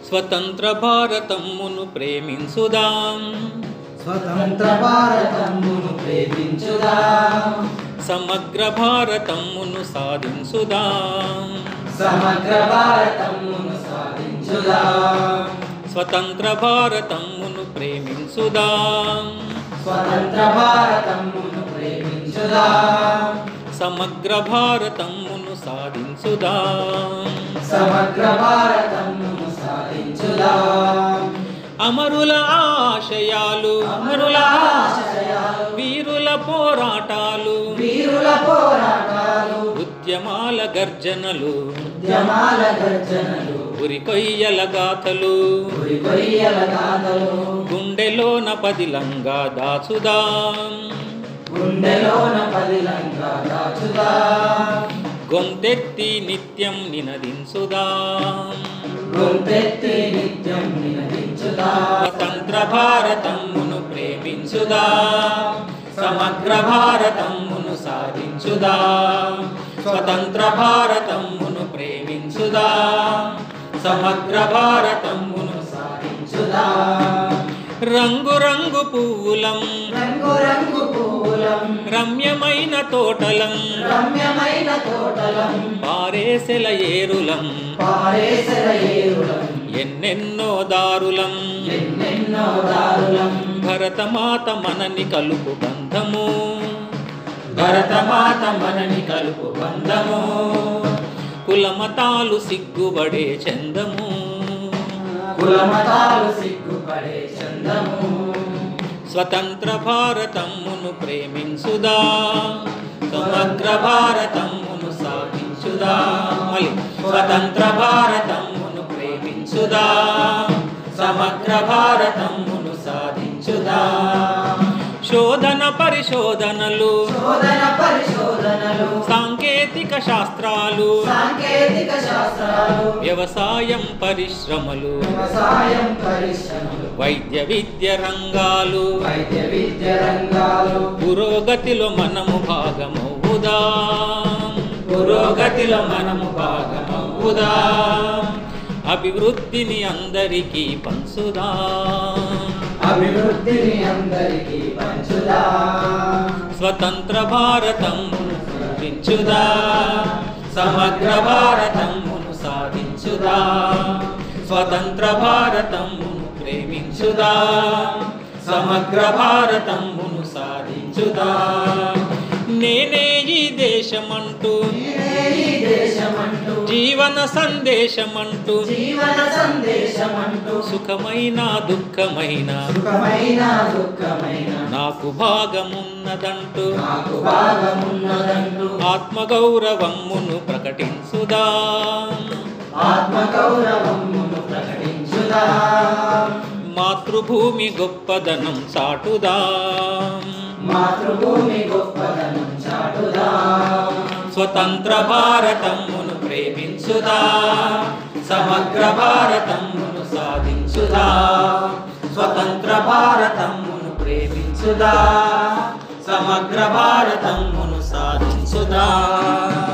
స్వతంత్ర భారతమును ప్రేమించుదాం స్వతంత్ర భారతమును ప్రేమించుదా సమగ్ర భారతమును సాధించుదాం సమగ్ర భారతమును సాధించుదా స్వతంత్ర భారతమును ప్రేమించుదాం స్వతంత్ర భారతమును ప్రేమించుదా సమగ్ర భారతమును సాధించుదాం సమగ్ర భారతమును సాధించుదా అమరుల ఆశయాలు అమరుల ఆశయాలు వీరుల పోరాటాలు వీరుల పోరాటాలు ఉద్యమాల గర్జనలు ఉద్యమాల గర్జనలు ఉరికొయ్యల గాథలు ఉరి కొయ్యల గాథలు గుండెలోన పదిలంగా దాచుదాం గుండెలోన పదిలంగా దాచుదా గొంతెత్తి నిత్యం నినదించుదాం గొంతెత్తి నిత్యం నినదించుదా స్వతంత్ర భారతమును ప్రేమించుదా సమగ్ర భారతమును సాధించుదా స్వతంత్ర భారతమును ప్రేమించుదా సమగ్ర భారతమును సాధించుదా రంగు రంగు పువ్వులం రంగు రంగు పూలం రమ్యమైన తోటలం రమ్యమైన తోటలం పారేసెల ఏరులం పారేసర ఏరులం ఎన్నెన్నో దారులం ఎన్నెన్నో దారులం భరతమాత మనని కలుపు బంధము భరతమాత మనని కలుపు బంధము కులమతాలు సిగ్గుబడే చందము కులమతాలు సిగ్గుపడే చందము స్వతంత్ర భారతమును ప్రేమించుదా సమగ్ర భారతమును సాధించుదా మళ్ళీ స్వతంత్ర భారతమును ప్రేమించుదా సమగ్ర భారతమును సాధించుదా శోధన పరిశోధనలు శోధన పరిశోధనలు సాంకేతిక శాస్త్రాలు సాంకేతిక శాస్త్రాలు వ్యవసాయం పరిశ్రమలు వ్యవసాయం పరిశ్రమలు వైద్య విద్య రంగాలు వైద్య విద్య రంగాలు పురోగతిలో మనము భాగమవుదాం పురోగతిలో మనము భాగమవుదాం అభివృద్ధిని అందరికీ పంచుదాం అభివృద్ధిని అందరికీ పంచుదా స్వతంత్ర భారతమును సాధించుదా సమగ్ర భారతమును సాధించుదా స్వతంత్ర భారతమును ప్రేమించుదా సమగ్ర భారతమును సాధించుదా నేనే ఈ దేశమంటూ నేనే ఈ దేశమంటూ జీవన సందేశమంటూ జీవన సందేశమంటూ సుఖమైన దుఃఖమైన సుఖమైన దుఃఖమైన నాకు భాగమున్నదంటూ నాకు భాగమున్నదంటూ ఆత్మగౌరవమును ప్రకటించుదా ఆత్మగౌరవమును ప్రకటించుదా మాతృభూమి గొప్పదనం చాటుదా మాతృభూమి గొప్పదనం చాటుదా స్వతంత్ర భారతమును ప్రేమించుదా సమగ్ర భారతమును సాధించుదా స్వతంత్ర భారతమును ప్రేమించుదా సమగ్ర భారతమును సాధించుదా